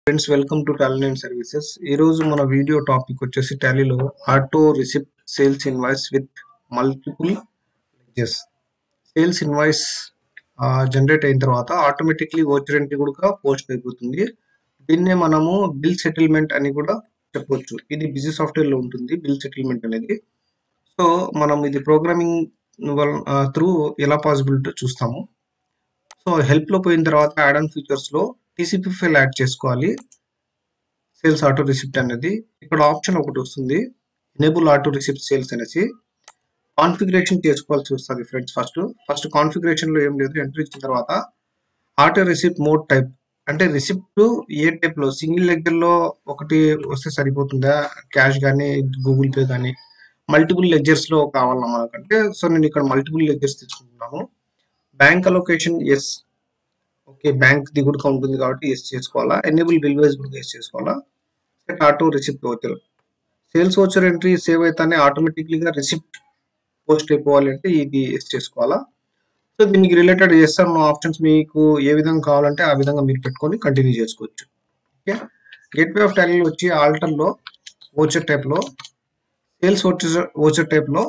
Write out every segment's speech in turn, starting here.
friends welcome to Tally and services ఈ రోజు మన వీడియో టాపిక్ వచ్చేసి టాలీలో auto receipt sales invoice with multiple ledgers sales invoice generate అయిన తర్వాత ఆటోమేటిక్లీ ఓచర్ ఎంట్రీ కూడా పోస్ట్ అయిపోతుంది దీన్నే మనము బిల్ సెటిల్మెంట్ అని కూడా చెప్పొచ్చు ఇది బిజీ సాఫ్ట్వేర్ లో ఉంటుంది బిల్ సెటిల్మెంట్ అనేది సో మనం ఇది ప్రోగ్రామింగ్ త్రూ ఎలా పాసిబిలిటీ చూస్తాము సో హెల్ప్ లో పోయిన తర్వాత యాడ్ ఆన్ ఫీచర్స్ లో టీసీపీ ఫైల్ యాడ్ చేసుకోవాలి సేల్స్ ఆటో రిసిప్ట్ అనేది ఇక్కడ ఆప్షన్ ఒకటి వస్తుంది ఎనేబుల్ ఆటో రిసిప్ట్ సేల్స్ అనేసి కాన్ఫిగరేషన్ చేసుకోవాల్సి వస్తుంది ఫ్రెండ్స్ ఫస్ట్ ఫస్ట్ కాన్ఫిగరేషన్ లో ఏం లేదు ఎంట్రీ ఇచ్చిన తర్వాత ఆటో రిసిప్ట్ మోడ్ టైప్ అంటే రిసిప్ట్ ఏ టైప్ లో సింగిల్ లెగ్గర్ లో ఒకటి వస్తే సరిపోతుందా క్యాష్ కానీ గూగుల్ పే కానీ మల్టిపుల్ లెజర్స్ లో కావాలన్నా మనకంటే సో నేను ఇక్కడ మల్టిపుల్ లెజర్స్ తీసుకుంటున్నాను bank allocation yes okay bank ది కూడా ఉంటుంది కాబట్టి ఎస్ చేసుకోవాలా ఎనేబుల్ బిల్ వైజ్ కూడా ఎస్ చేసుకోవాలా set auto receipt voucher sales voucher entry save అయితేనే ఆటోమేటిక్లీగా రిసిప్ట్ పోస్ట్ అయిపోవాలి అంటే ఇది ఎస్ చేసుకోవాలా సో దీనికి రిలేటెడ్ ఎస్ అన్న ఆప్షన్స్ మీకు ఏ విధంగా కావాలంటే ఆ విధంగా మీరు పెట్టుకొని కంటిన్యూ చేసుకోవచ్చు ఓకే గేట్వే ఆఫ్ టాలీలో వచ్చి ఆల్టర్లో ఓచర్ టైప్లో సేల్స్ ఓచర్ ఓచర్ టైప్లో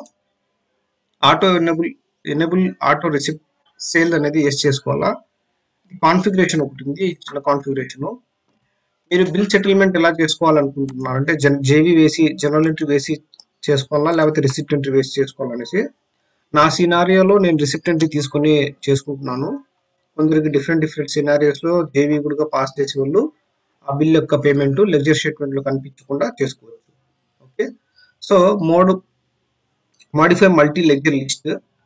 auto enable enable auto receipt sale అనేది ఎస్ చేసుకోవాలా కాన్ఫిగరేషన్ ఒకటి ఉంది చిన్న కాన్ఫిగరేషన్ మీరు బిల్ సెటిల్మెంట్ ఎలా చేసుకోవాలనుకుంటున్నారు అంటే జన్ జేవీ వేసి జనరల్ ఎంట్రీ వేసి చేసుకోవాలా లేకపోతే రిసిప్ట్ ఎంట్రీ వేసి చేసుకోవాలనేసి నా సినారియోలో నేను రిసిప్ట్ ఎంట్రీ తీసుకొని చేసుకుంటున్నాను కొందరికి డిఫరెంట్ డిఫరెంట్ సినారియోస్లో జేవీ కూడా పాస్ చేసే వాళ్ళు ఆ బిల్ యొక్క పేమెంట్ లెజర్ స్టేట్మెంట్లో కనిపించకుండా చేసుకోవచ్చు okay so mode modify multi ledger list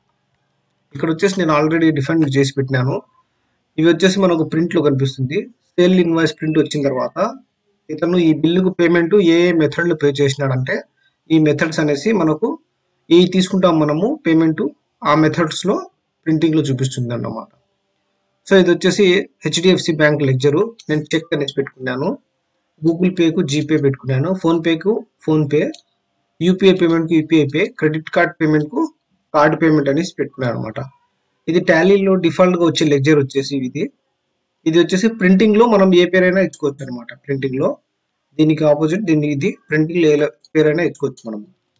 ఇక్కడ వచ్చేసి నేను ఆల్రెడీ డిఫైన్ చేసి పెట్టినాను ఇవి వచ్చేసి మనకు ప్రింట్ లో కనిపిస్తుంది సేల్ ఇన్వాయిస్ ప్రింట్ వచ్చిన తర్వాత ఇతను ఈ బిల్లుకు పేమెంట్ ఏ ఏ మెథడ్ లో పే చేసినాడంటే ఈ మెథడ్స్ అనేసి మనకు ఏ తీసుకుంటాం మనము పేమెంట్ ఆ మెథడ్స్ లో ప్రింటింగ్ లో చూపిస్తుంది అన్నమాట సో ఇది వచ్చేసి హెచ్డిఎఫ్సి బ్యాంక్ లెక్చరు నేను చెక్ అనేసి పెట్టుకున్నాను గూగుల్ పేకు జీపే పెట్టుకున్నాను ఫోన్ పేకు ఫోన్ పే యూపీఐ పేమెంట్ కు UPI pay credit card payment కు కార్డ్ పేమెంట్ అనేసి పెట్టుకున్నాను అనమాట ఇది టాలీలో డిఫాల్ట్ గా వచ్చే లెక్చర్ వచ్చేసి ఇది ఇది వచ్చేసి ప్రింటింగ్ లో మనం ఏ పేరైనా ఇచ్చుకోవచ్చు అనమాట ప్రింటింగ్ లో దీనికి ఆపోజిట్ దీన్ని ఇది ప్రింటింగ్ లో ఏ పేరైనా ఇచ్చుకోవచ్చు మనం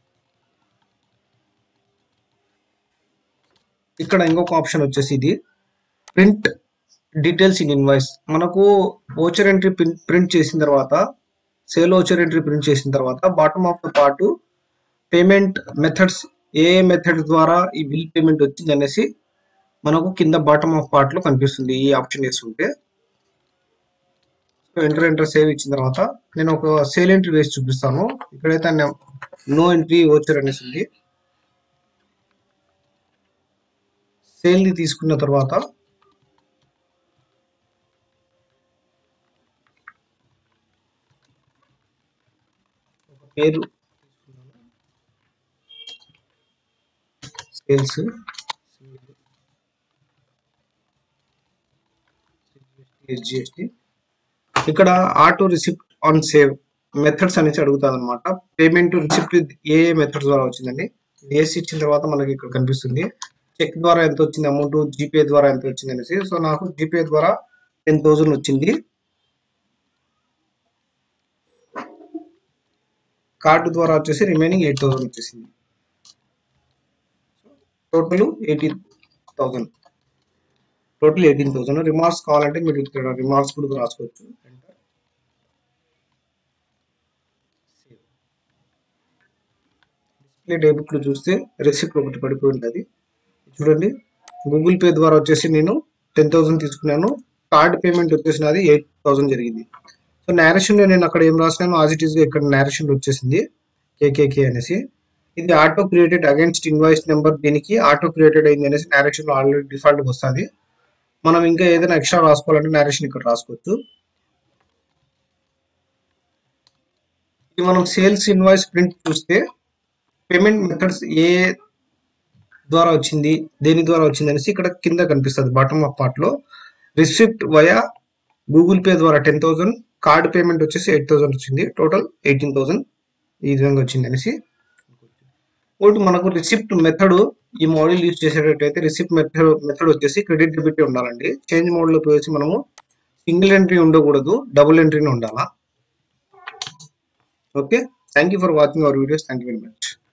ఇక్కడ ఇంకొక ఆప్షన్ వచ్చేసి ఇది ప్రింట్ డీటెయిల్స్ ఇన్ ఇన్వాయిస్ మనకు ఓచర్ ఎంట్రీ ప్రింట్ చేసిన తర్వాత సేల్ ఓచర్ ఎంట్రీ ప్రింట్ చేసిన తర్వాత bottom of the part payment methods ఏ మెథడ్ ద్వారా ఈ బిల్ పేమెంట్ వచ్చింది అనేసి మనకు కింద బాటమ్ ఆఫ్ పార్ట్ లో కనిపిస్తుంది ఈ ఆప్షన్ వేసుకుంటే సో ఎంటర్ ఎంటర్ సేవ్ ఇచ్చిన తర్వాత నేను ఒక సేల్ ఎంట్రీ వేసి చూపిస్తాను ఇక్కడైతే నో ఎంట్రీ ఓచర్ అనేసి ఉంది సేల్ ని తీసుకున్న తర్వాత ఒక పేరు సేల్స్ జిఎస్టి ఇక్కడ auto receipt on save methods అనేసి అడుగుతుంది అనమాట పేమెంట్ రిసిప్ట్ ఏ ఏ మెథడ్స్ ద్వారా వచ్చిందండి ఏసీ ఇచ్చిన తర్వాత మనకి ఇక్కడ కనిపిస్తుంది చెక్ ద్వారా ఎంత వచ్చింది అమౌంట్ జీపే ద్వారా ఎంత వచ్చింది అనేసి సో నాకు జీపే ద్వారా టెన్ థౌసండ్ వచ్చింది కార్డు ద్వారా వచ్చేసి రిమైనింగ్ ఎయిట్ థౌసండ్ వచ్చేసింది total eighteen thousand total eighteen thousand remarks కావాలంటే మీరు ఇక్కడ రిమార్క్స్ కూడా రాసుకోవచ్చు డిస్ప్లే డెబిట్ లో చూస్తే రెసిప్ట్ ఒకటి పడిపోయి ఉంటుంది చూడండి గూగుల్ పే ద్వారా వచ్చేసి నేను టెన్ థౌసండ్ తీసుకున్నాను కార్డ్ పేమెంట్ వచ్చేసి నాది ఎయిట్ థౌసండ్ జరిగింది సో నేరేషన్ లో నేను అక్కడ ఏం రాసినాను ఆజ్ ఇట్ ఈస్ గా ఇక్కడ నేరేషన్ వచ్చేసింది కేకేకే అనేసి ఇది auto created against invoice number దీనికి ఆటో క్రియేటెడ్ అయింది అనేసి నేరేషన్ లో ఆల్రెడీ డిఫాల్ట్ వస్తుంది మనం ఇంకా ఏదైనా ఎక్స్ట్రా రాసుకోవాలంటే నేరేషన్ ఇక్కడ రాసుకోవచ్చు ఇది మనం సేల్స్ ఇన్వాయిస్ ప్రింట్ చూస్తే పేమెంట్ మెథడ్స్ ఏ ద్వారా వచ్చింది దేని ద్వారా వచ్చింది అనేసి ఇక్కడ కింద కనిపిస్తుంది బాటమ్ ఆఫ్ పార్ట్ లో రిసిప్ట్ వయా గూగుల్ పే ద్వారా టెన్ థౌసండ్ కార్డ్ పేమెంట్ వచ్చేసి ఎయిట్ థౌసండ్ వచ్చింది టోటల్ ఎయిటీన్ థౌసండ్ ఈ విధంగా వచ్చింది అనేసి ఒకటి మనకు రిసిప్ట్ మెథడ్ ఈ మోడల్ యూజ్ చేసేటట్టయితే రిసిప్ట్ మెథడ్ మెథడ్ వచ్చేసి క్రెడిట్ డెబిట్ ఉండాలండి చేంజ్ మోడ్ లో పోయేసి మనము సింగిల్ ఎంట్రీ ఉండకూడదు డబుల్ ఎంట్రీనే ఉండాలా okay thank you for watching our videos thank you very much